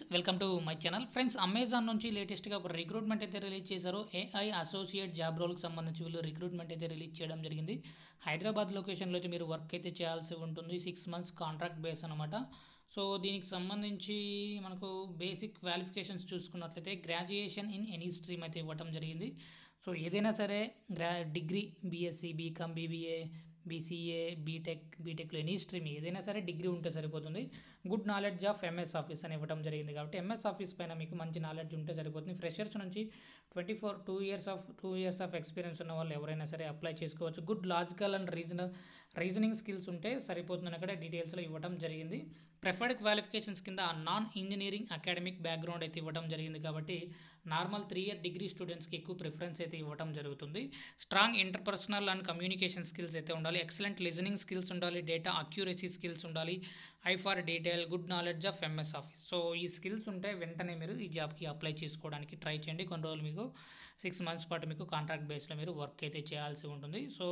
welcome to my channel friends Amazon నుంచి లేటెస్ట్గా ఒక రిక్రూట్మెంట్ అయితే రిలీజ్ చేశారు ఏఐ అసోసియేట్ జాబ్ రోల్కి సంబంధించి వీళ్ళు రిక్రూట్మెంట్ అయితే రిలీజ్ చేయడం జరిగింది హైదరాబాద్ లొకేషన్లో అయితే మీరు వర్క్ అయితే చేయాల్సి ఉంటుంది సిక్స్ మంత్స్ కాంట్రాక్ట్ బేస్ అనమాట సో దీనికి సంబంధించి మనకు బేసిక్ క్వాలిఫికేషన్స్ చూసుకున్నట్లయితే గ్రాడ్యుయేషన్ ఇన్ ఎనీ స్ట్రీమ్ అయితే ఇవ్వడం జరిగింది సో ఏదైనా సరే గ్రా degree BSc BCom BBA BCA BTech బీటెక్లో ఎనీ స్ట్రీమ్ ఏదైనా సరే డిగ్రీ ఉంటే సరిపోతుంది good knowledge of MS Office అని ఇవ్వడం జరిగింది కాబట్టి ఎంఎస్ ఆఫీస్ పైన మీకు మంచి నాలెడ్జ్ ఉంటే సరిపోతుంది ఫ్రెషర్స్ నుంచి twenty four two years of two years of experience ఉన్న వాళ్ళు ఎవరైనా సరే అప్లై చేసుకోవచ్చు good logical and regional reasoning skills ఉంటే సరిపోతుందని అక్కడ డీటెయిల్స్లో ఇవ్వడం జరిగింది ప్రిఫర్డ్ క్వాలిఫికేషన్స్ కింద నాన్ ఇంజనీరింగ్ అకాడమిక్ బ్యాక్గ్రౌండ్ అయితే ఇవ్వడం జరిగింది కాబట్టి నార్మల్ త్రీ ఇయర్ డిగ్రీ స్టూడెంట్స్కి ఎక్కువ ప్రిఫరెన్స్ అయితే ఇవ్వడం జరుగుతుంది strong interpersonal and communication skills అయితే ఉండాలి ఎక్సలెంట్ లిజనింగ్ స్కిల్స్ ఉండాలి డేటా అక్యూరసీ స్కిల్స్ ఉండాలి eye for detail good knowledge of MS Office so ఈ స్కిల్స్ ఉంటే వెంటనే మీరు ఈ జాబ్కి అప్లై చేసుకోవడానికి ట్రై చేయండి కొన్ని రోజులు మీకు సిక్స్ మంత్స్ పాటు మీకు కాంట్రాక్ట్ బేస్లో మీరు వర్క్ అయితే చేయాల్సి ఉంటుంది సో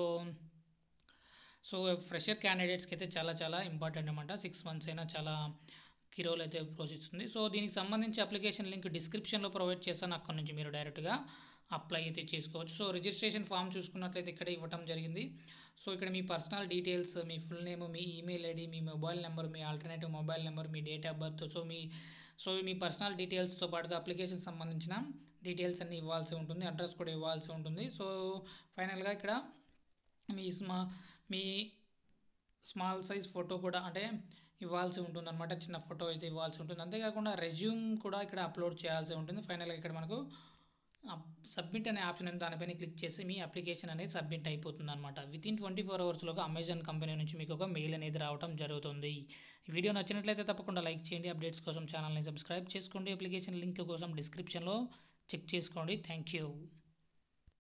సో ఫ్రెషర్ క్యాండిడేట్స్కి అయితే చాలా చాలా ఇంపార్టెంట్ అనమాట సిక్స్ మంత్స్ అయినా చాలా కిరోలు అయితే ప్రోసిస్తుంది సో దీనికి సంబంధించి అప్లికేషన్ లింక్ డిస్క్రిప్షన్లో ప్రొవైడ్ చేస్తాను అక్కడ నుంచి మీరు డైరెక్ట్గా అప్లై అయితే చేసుకోవచ్చు సో రిజిస్ట్రేషన్ ఫామ్ చూసుకున్నట్లయితే ఇక్కడ ఇవ్వడం జరిగింది సో ఇక్కడ మీ పర్సనల్ డీటెయిల్స్ మీ ఫుల్ నేమ్ మీ ఈమెయిల్ ఐడి మీ మొబైల్ నెంబర్ మీ ఆల్టర్నేటివ్ మొబైల్ నెంబర్ మీ డేట్ ఆఫ్ బర్త్ సో మీ సో మీ పర్సనల్ డీటెయిల్స్తో పాటుగా అప్లికేషన్ సంబంధించిన డీటెయిల్స్ అన్ని ఇవ్వాల్సి ఉంటుంది అడ్రస్ కూడా ఇవ్వాల్సి ఉంటుంది సో ఫైనల్గా ఇక్కడ మీ స్మా మీ స్మాల్ సైజ్ ఫోటో కూడా అంటే ఇవ్వాల్సి ఉంటుంది అనమాట చిన్న ఫోటో అయితే ఇవ్వాల్సి ఉంటుంది అంతేకాకుండా రెజ్యూమ్ కూడా ఇక్కడ అప్లోడ్ చేయాల్సి ఉంటుంది ఫైనల్గా ఇక్కడ మనకు సబ్మిట్ అనే ఆప్షన్ ఉంది దానిపైన క్లిక్ చేసి మీ అప్లికేషన్ అనేది సబ్మిట్ అయిపోతుంది అనమాట విత్ ఇన్ ట్వంటీ ఫోర్ అవర్స్లోగా అమెజాన్ కంపెనీ నుంచి మీకు ఒక మెయిల్ అనేది రావడం జరుగుతుంది ఈ వీడియో నచ్చినట్లయితే తప్పకుండా లైక్ చేయండి అప్డేట్స్ కోసం ఛానల్ని సబ్స్క్రైబ్ చేసుకోండి అప్లికేషన్ లింక్ కోసం డిస్క్రిప్షన్లో చెక్ చేసుకోండి థ్యాంక్ యూ